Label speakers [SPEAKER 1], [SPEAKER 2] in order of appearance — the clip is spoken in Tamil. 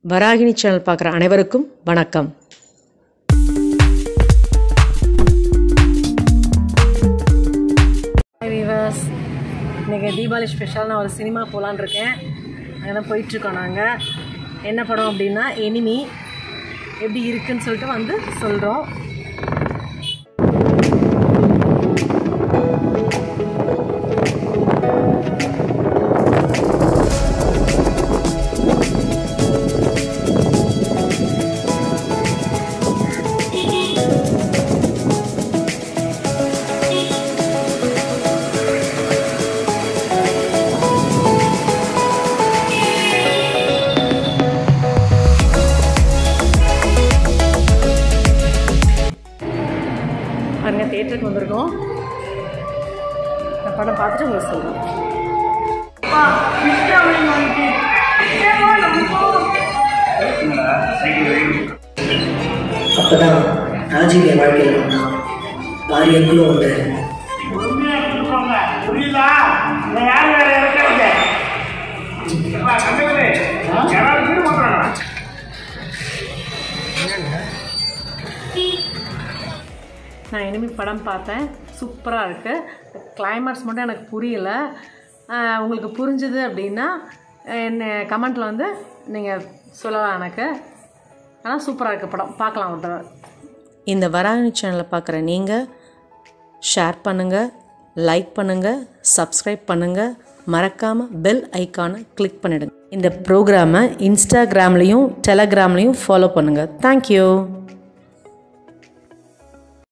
[SPEAKER 1] வராகினி சேனல் பார்க்குற அனைவருக்கும் வணக்கம் வீவர்ஸ் இன்றைக்கி தீபாவளி ஸ்பெஷல் நான் ஒரு சினிமா போகலான் இருக்கேன் அங்கே தான் போயிட்டுருக்கோம் நாங்கள் என்ன படம் அப்படின்னா எனிமி எப்படி இருக்குன்னு சொல்லிட்டு வந்து சொல்கிறோம் பாருங்க தேட்டருக்கு வந்திருக்கோம் நான் படம் பார்த்துட்டு உங்களுக்கு சொல்கிறேன்
[SPEAKER 2] அப்பதான் ராஜீவிய வாழ்க்கையில் வந்தான் பாரியங்களும் உண்டு
[SPEAKER 3] புரியுதா இந்த யார் வேற இருக்கிறது யாராவது வீடு பண்றாங்க
[SPEAKER 1] நான் எனிமி படம் பார்த்தேன் சூப்பராக இருக்குது கிளைமேக்ஸ் மட்டும் எனக்கு புரியல ஆஹ் உங்களுக்கு புரிஞ்சுது அப்படின்னா என்ன கமெண்ட்டில் வந்து நீங்கள் சொல்லலாம் எனக்கு ஆனால் சூப்பராக இருக்குது படம் பார்க்கலாம் ஒரு தடவை இந்த வராணி சேனலை பார்க்குற நீங்கள் ஷேர் பண்ணுங்கள் லைக் பண்ணுங்கள் சப்ஸ்கிரைப் பண்ணுங்கள் மறக்காமல் பெல் ஐக்கானை கிளிக் பண்ணிடுங்க இந்த ப்ரோக்ராமை இன்ஸ்டாகிராம்லேயும் டெலகிராம்லேயும் ஃபாலோ பண்ணுங்கள் தேங்க்யூ